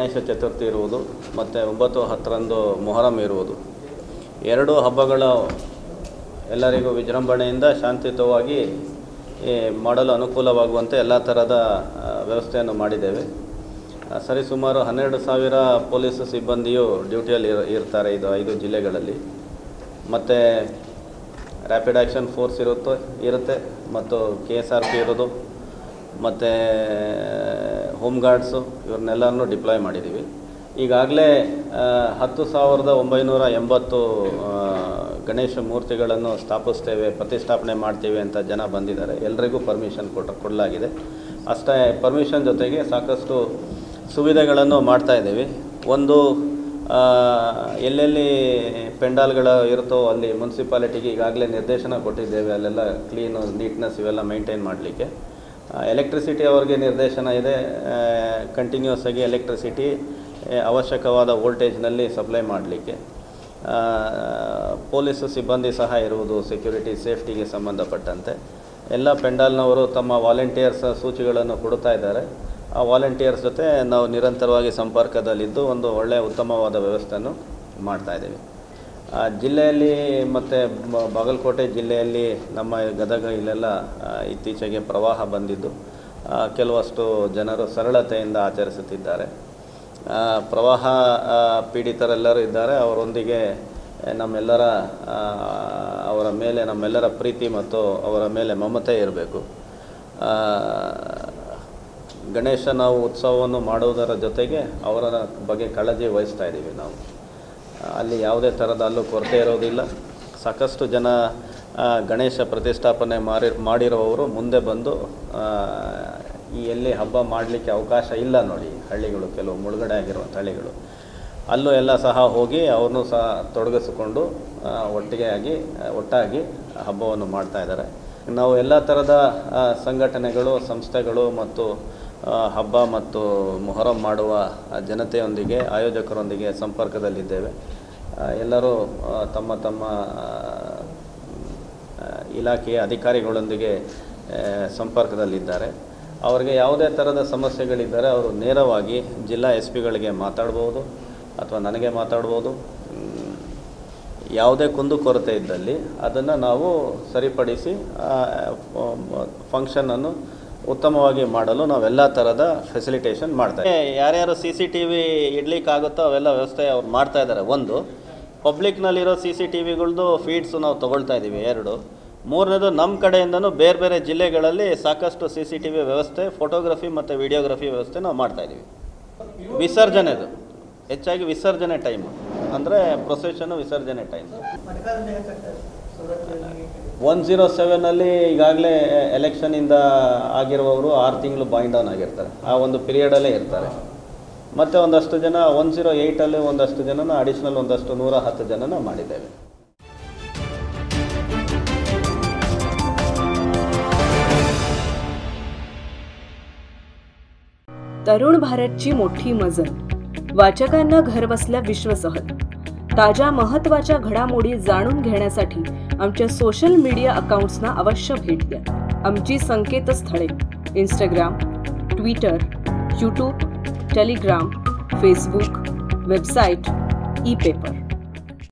ಗಣೇಶ ಚತುರ್ಥಿ ಇರುವುದು ಮತ್ತು ಒಂಬತ್ತು ಹತ್ತರಂದು ಮೊಹರಂ ಇರುವುದು ಎರಡು ಹಬ್ಬಗಳು ಎಲ್ಲರಿಗೂ ವಿಜೃಂಭಣೆಯಿಂದ ಶಾಂತಿಯುತವಾಗಿ ಈ, ಮಾಡಲು ಅನುಕೂಲವಾಗುವಂತೆ ಎಲ್ಲ ಥರದ ಆ, ವ್ಯವಸ್ಥೆಯನ್ನು ಮಾಡಿದ್ದೇವೆ ಆ, ಸರಿಸುಮಾರು ಹನ್ನೆರಡು ಸಾವಿರ ಪೊಲೀಸ್ ಸಿಬ್ಬಂದಿಯು ಡ್ಯೂಟಿಯಲ್ಲಿ ಇರ್- ಇರ್ತಾರೆ ಇದು ಐದು ಜಿಲ್ಲೆಗಳಲ್ಲಿ ಮತ್ತು ರ್ಯಾಪಿಡ್ ಆ್ಯಕ್ಷನ್ ಫೋರ್ಸ್ ಇರುತ್ತೆ ಇರುತ್ತೆ ಮತ್ತು ಕೆ ಎಸ್ ಆರ್ ಪಿ ಇರೋದು ಮತ್ತು ಹೋಮ್ ಗಾರ್ಡ್ಸು ಇವ್ರನ್ನೆಲ್ಲರನ್ನೂ ಡಿಪ್ಲಾಯ್ ಮಾಡಿದ್ದೀವಿ ಈಗಾಗಲೇ ಹತ್ತು ಸಾವಿರದ ಒಂಬೈನೂರ ಎಂಬತ್ತು ಆ, ಗಣೇಶ ಮೂರ್ತಿಗಳನ್ನು ಸ್ಥಾಪಿಸ್ತೇವೆ ಪ್ರತಿಷ್ಠಾಪನೆ ಮಾಡ್ತೀವಿ ಅಂತ ಜನ ಬಂದಿದ್ದಾರೆ ಎಲ್ರಿಗೂ ಪರ್ಮಿಷನ್ ಕೊಟ್ಟು ಕೊಡಲಾಗಿದೆ ಅಷ್ಟೇ ಪರ್ಮಿಷನ್ ಜೊತೆಗೆ ಸಾಕಷ್ಟು ಸುವಿಧೆಗಳನ್ನು ಮಾಡ್ತಾ ಇದ್ದೀವಿ ಒಂದು ಆ, ಎಲ್ಲೆಲ್ಲಿ ಪೆಂಡಾಲ್ಗಳು ಇರುತ್ತೋ ಅಲ್ಲಿ ಮುನ್ಸಿಪಾಲಿಟಿಗೆ ಈಗಾಗಲೇ ನಿರ್ದೇಶನ ಕೊಟ್ಟಿದ್ದೇವೆ ಅಲ್ಲೆಲ್ಲ ಕ್ಲೀನು ನೀಟ್ನೆಸ್ ಇವೆಲ್ಲ ಮೇಂಟೈನ್ ಮಾಡಲಿಕ್ಕೆ ಎಲೆಕ್ಟ್ರಿಸಿಟಿ ಅವ್ರಿಗೆ ನಿರ್ದೇಶನ ಇದೆ ಕಂಟಿನ್ಯೂಸ್ ಆಗಿ ಎಲೆಕ್ಟ್ರಿಸಿಟಿ ಅವಶ್ಯಕವಾದ ವೋಲ್ಟೇಜ್ನಲ್ಲಿ ಸಪ್ಲೈ ಮಾಡಲಿಕ್ಕೆ ಪೊಲೀಸ್ ಸಿಬ್ಬಂದಿ ಸಹ ಇರುವುದು ಸೆಕ್ಯೂರಿಟಿ ಸೇಫ್ಟಿಗೆ ಸಂಬಂಧಪಟ್ಟಂತೆ ಎಲ್ಲ ಪೆಂಡಾಲ್ನವರು ತಮ್ಮ ವಾಲಂಟಿಯರ್ಸ್ ಸೂಚಿಗಳನ್ನು ಕೊಡ್ತಾ ಇದ್ದಾರೆ ಆ ವಾಲಂಟಿಯರ್ಸ್ ಜೊತೆ ನಾವು ನಿರಂತರವಾಗಿ ಸಂಪರ್ಕದಲ್ಲಿದ್ದು ಒಂದು ಒಳ್ಳೆಯ ಉತ್ತಮವಾದ ವ್ಯವಸ್ಥೆಯನ್ನು ಮಾಡ್ತಾ ಇದ್ದೀವಿ ಆ, ಜಿಲ್ಲೆಯಲ್ಲಿ ಮತ್ತು ಬಾಗಲಕೋಟೆ ಜಿಲ್ಲೆಯಲ್ಲಿ ನಮ್ಮ ಗದಗ ಇಲ್ಲೆಲ್ಲ ಆ, ಇತ್ತೀಚೆಗೆ ಪ್ರವಾಹ ಬಂದಿದ್ದು ಆ, ಕೆಲವಷ್ಟು ಜನರು ಸರಳತೆಯಿಂದ ಆಚರಿಸುತ್ತಿದ್ದಾರೆ ಆ, ಪ್ರವಾಹ ಆ, ಪೀಡಿತರೆಲ್ಲರೂ ಇದ್ದಾರೆ ಅವರೊಂದಿಗೆ ನಮ್ಮೆಲ್ಲರ ಆ, ಅವರ ಮೇಲೆ ನಮ್ಮೆಲ್ಲರ ಪ್ರೀತಿ ಮತ್ತು ಅವರ ಮೇಲೆ ಮಮತೆ ಇರಬೇಕು ಗಣೇಶ ನಾವು ಉತ್ಸವವನ್ನು ಮಾಡುವುದರ ಜೊತೆಗೆ ಅವರ ಬಗ್ಗೆ ಕಾಳಜಿ ವಹಿಸ್ತಾ ಇದ್ದೀವಿ ನಾವು ಅಲ್ಲಿ ಯಾವುದೇ ಥರದ ಅಲ್ಲೂ ಕೊರತೆ ಇರೋದಿಲ್ಲ ಸಾಕಷ್ಟು ಜನ ಆ, ಗಣೇಶ ಪ್ರತಿಷ್ಠಾಪನೆ ಮಾರಿ ಮಾಡಿರುವವರು ಮುಂದೆ ಬಂದು ಆ, ಈ ಎಲ್ಲಿ ಹಬ್ಬ ಮಾಡಲಿಕ್ಕೆ ಅವಕಾಶ ಇಲ್ಲ ನೋಡಿ ಹಳ್ಳಿಗಳು ಕೆಲವು ಮುಳುಗಡೆ ಆಗಿರುವಂಥ ಹಳ್ಳಿಗಳು ಅಲ್ಲೂ ಎಲ್ಲ ಸಹ ಹೋಗಿ ಅವ್ರನ್ನೂ ಸಹ ತೊಡಗಿಸಿಕೊಂಡು ಆ, ಒಟ್ಟಿಗೆ ಆಗಿ ಆ, ಒಟ್ಟಾಗಿ ಹಬ್ಬವನ್ನು ಮಾಡ್ತಾ ಇದ್ದಾರೆ ನಾವು ಎಲ್ಲ ಥರದ ಆ, ಸಂಘಟನೆಗಳು ಸಂಸ್ಥೆಗಳು ಮತ್ತು ಆ, ಹಬ್ಬ ಮತ್ತು ಮೊಹರಂ ಮಾಡುವ ಆ, ಜನತೆಯೊಂದಿಗೆ ಆಯೋಜಕರೊಂದಿಗೆ ಸಂಪರ್ಕದಲ್ಲಿದ್ದೇವೆ ಆ, ಎಲ್ಲರೂ ಆ, ತಮ್ಮ ತಮ್ಮ ಆ, ಇಲಾಖೆಯ ಅಧಿಕಾರಿಗಳೊಂದಿಗೆ ಆ, ಸಂಪರ್ಕದಲ್ಲಿದ್ದಾರೆ ಅವರಿಗೆ ಯಾವುದೇ ಥರದ ಸಮಸ್ಯೆಗಳಿದ್ದರೆ ಅವರು ನೇರವಾಗಿ ಜಿಲ್ಲಾ ಎಸ್ ಪಿಗಳಿಗೆ ಮಾತಾಡ್ಬೋದು ಅಥವಾ ನನಗೆ ಮಾತಾಡ್ಬೋದು ಮ್, ಯಾವುದೇ ಕುಂದುಕೊರತೆ ಇದ್ದಲ್ಲಿ ಅದನ್ನು ನಾವು ಸರಿಪಡಿಸಿ ಫಂಕ್ಷನನ್ನು ಉತ್ತಮವಾಗಿ ಮಾಡಲು ನಾವೆಲ್ಲ ಥರದ ಫೆಸಿಲಿಟೇಷನ್ ಮಾಡ್ತಾ ಇದ್ದೀವಿ. ಯಾರ್ಯಾರು ಸಿ ಸಿ ಟಿ ವಿ ಇಡ್ಲಿಕ್ಕಾಗುತ್ತೋ ಅವೆಲ್ಲ ವ್ಯವಸ್ಥೆ ಅವ್ರು ಮಾಡ್ತಾ ಇದ್ದಾರೆ ಒಂದು ಪಬ್ಲಿಕ್ನಲ್ಲಿರೋ ಸಿ ಸಿ ಟಿ ವಿಗಳ್ದು ಫೀಡ್ಸು ನಾವು ತೊಗೊಳ್ತಾ ಇದ್ದೀವಿ ಎರಡು ಮೂರನೇದು ನಮ್ಮ ಕಡೆಯಿಂದನೂ ಬೇರೆ ಬೇರೆ ಜಿಲ್ಲೆಗಳಲ್ಲಿ ಸಾಕಷ್ಟು ಸಿ ಸಿ ಟಿ ವಿ ವ್ಯವಸ್ಥೆ ಫೋಟೋಗ್ರಫಿ ಮತ್ತು ವಿಡಿಯೋಗ್ರಫಿ ವ್ಯವಸ್ಥೆ ನಾವು ಮಾಡ್ತಾ ಇದ್ದೀವಿ ವಿಸರ್ಜನೆದು ಹೆಚ್ಚಾಗಿ ವಿಸರ್ಜನೆ ಟೈಮು ಅಂದರೆ ಪ್ರೊಸೆಷನು ವಿಸರ್ಜನೆ ಟೈಮ್ ಒನ್ ಜೀರೋ ಸೆವೆನಲ್ಲಿ ಈಗಾಗಲೇ ಎಲೆಕ್ಷನಿಂದ ಆಗಿರುವವರು ಆರು ತಿಂಗಳು ಬಾಯಿಂಡ್ ಡೌನ್ ಆಗಿರ್ತಾರೆ ಆ ಒಂದು ಪೀರಿಯಡಲ್ಲೇ ಇರ್ತಾರೆ ಮತ್ತು ಒಂದಷ್ಟು ಜನ ಒನ್ ಜೀರೋ ಏಯ್ಟಲ್ಲಿ ಒಂದಷ್ಟು ಜನನ ಅಡಿಷ್ನಲ್ ಒಂದಷ್ಟು ನೂರ ಹತ್ತು ಜನನ ಮಾಡಿದ್ದೇವೆ तरुण भारतची मोठी मजल वाचकांना घरबसल्या विश्वसहल ताज्या महत्त्वाच्या घडामोडी जाणून घेण्यासाठी आमच्या सोशल मीडिया अकाउंट्सना अवश्य भेट द्या आमची संकेतस्थळे Instagram Twitter YouTube Telegram Facebook website e paper